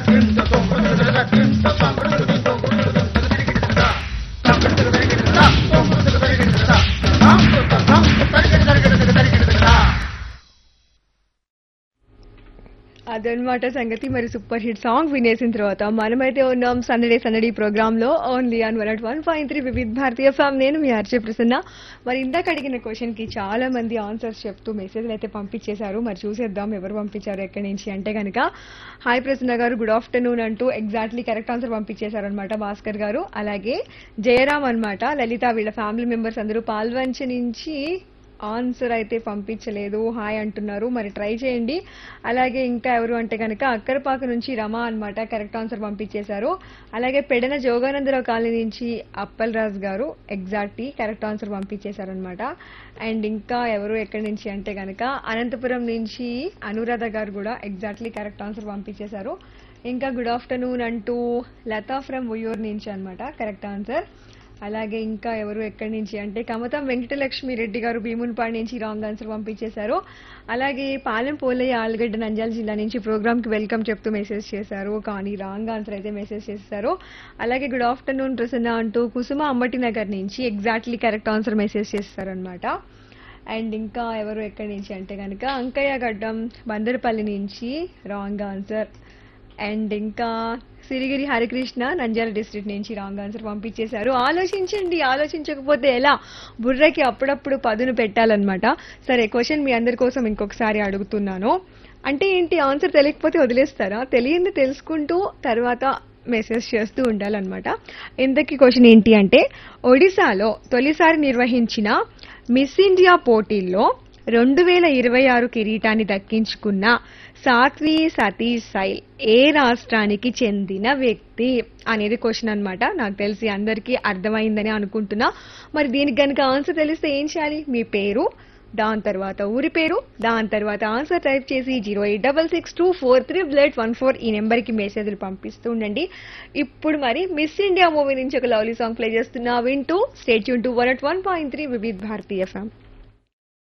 అదనమాట సంగతి మరి సూపర్ హిట్ సాంగ్ వినేసిన తర్వాత మనమైతే ఉన్నాం సందడే సందడి ప్రోగ్రామ్ లో only on one one point three Vividh Bharati FM నేను మీ ఆర్జే ప్రసన్న మరి ఇందాక అడిగిన క్వశ్చన్ కి చాలా మంది ఆన్సర్స్ చెప్తూ మెసేజ్లు అయితే పంపించేశారు మరి చూసేద్దాం ఎవరు పంపించారు ఎక్కడి నుంచి అంటే కనుక hi Prasanna garu good afternoon అంటూ ఎగ్జాక్ట్లీ కరెక్ట్ ఆన్సర్ పంపించేశారు అనమాట భాస్కర్ గారు అలాగే జయరామ్ అన్నమాట లలిత వీళ్ళ ఫ్యామిలీ మెంబర్స్ అందరూ పాల్వంచ నుంచి ఆన్సర్ అయితే పంపించలేదు హాయ్ అంటున్నారు మరి ట్రై చేయండి అలాగే ఇంకా ఎవరు అంటే కనుక అక్కరపాక నుంచి రమ అన్నమాట కరెక్ట్ ఆన్సర్ పంపించేశారు అలాగే పెడన జోగానందరావు కాలనీ నుంచి అప్పల్ రాజ్ గారు ఎగ్జాక్ట్లీ కరెక్ట్ ఆన్సర్ పంపించేశారు అనమాట అండ్ ఇంకా ఎవరు ఎక్కడి నుంచి అంటే కనుక అనంతపురం నుంచి అనురాధ గారు కూడా ఎగ్జాక్ట్లీ కరెక్ట్ ఆన్సర్ పంపించేశారు ఇంకా గుడ్ ఆఫ్టర్నూన్ అంటూ లతా ఫ్రమ్ ఉయ్యూరు నుంచి అన్నమాట కరెక్ట్ ఆన్సర్ అలాగే ఇంకా ఎవరు ఎక్కడి నుంచి అంటే కమతం వెంకటలక్ష్మి రెడ్డి గారు భీమునిపాడు నుంచి రాంగ్ ఆన్సర్ పంపించేశారు అలాగే పాలెం పోలయ్య ఆలుగడ్డ నంద్యాల జిల్లా నుంచి ప్రోగ్రామ్ కి వెల్కమ్ చెప్తూ మెసేజ్ చేశారు కానీ రాంగ్ ఆన్సర్ అయితే మెసేజ్ చేశారు అలాగే గుడ్ ఆఫ్టర్నూన్ ప్రసన్న అంటూ కుసుమ అంబటి నగర్ నుంచి ఎగ్జాక్ట్లీ కరెక్ట్ ఆన్సర్ మెసేజ్ చేస్తారనమాట అండ్ ఇంకా ఎవరు ఎక్కడి నుంచి అంటే కనుక అంకయ్య గడ్డం బందరపల్లి నుంచి రాంగ్ ఆన్సర్ అండ్ ఇంకా సిరిగిరి హరికృష్ణ నంద్యాల డిస్ట్రిక్ట్ నుంచి రాంగ్ ఆన్సర్ పంపించేశారు ఆలోచించండి ఆలోచించకపోతే ఎలా బుర్రకి అప్పుడప్పుడు పదును పెట్టాలన్నమాట సరే క్వశ్చన్ మీ అందరి కోసం ఇంకొకసారి అడుగుతున్నాను అంటే ఏంటి ఆన్సర్ తెలియకపోతే వదిలేస్తారా తెలియంది తెలుసుకుంటూ తర్వాత మెసేజ్ చేస్తూ ఉండాలన్నమాట ఇంతకీ క్వశ్చన్ ఏంటి అంటే ఒడిశాలో తొలిసారి నిర్వహించిన మిస్ ఇండియా పోటీల్లో రెండు వేల ఇరవై ఆరు కిరీటాన్ని దక్కించుకున్న సాత్వి సతీష్ సైల్ ఏ రాష్ట్రానికి చెందిన వ్యక్తి అనేది క్వశ్చన్ అన్నమాట నాకు తెలిసి అందరికీ అర్థమైందని అనుకుంటున్నా మరి దీనికి కనుక ఆన్సర్ తెలిస్తే ఏం చేయాలి మీ పేరు దాని తర్వాత ఊరి పేరు దాని తర్వాత ఆన్సర్ టైప్ చేసి zero eight double six two four three blood one four ఈ నెంబర్కి మెసేజ్లు పంపిస్తూ ఉండండి ఇప్పుడు మరి మిస్ ఇండియా మూవీ నుంచి ఒక లవ్లీ సాంగ్ ప్లే చేస్తున్నా వింటూ స్టేట్ యూన్ two one at one point three Vividh Bharati FM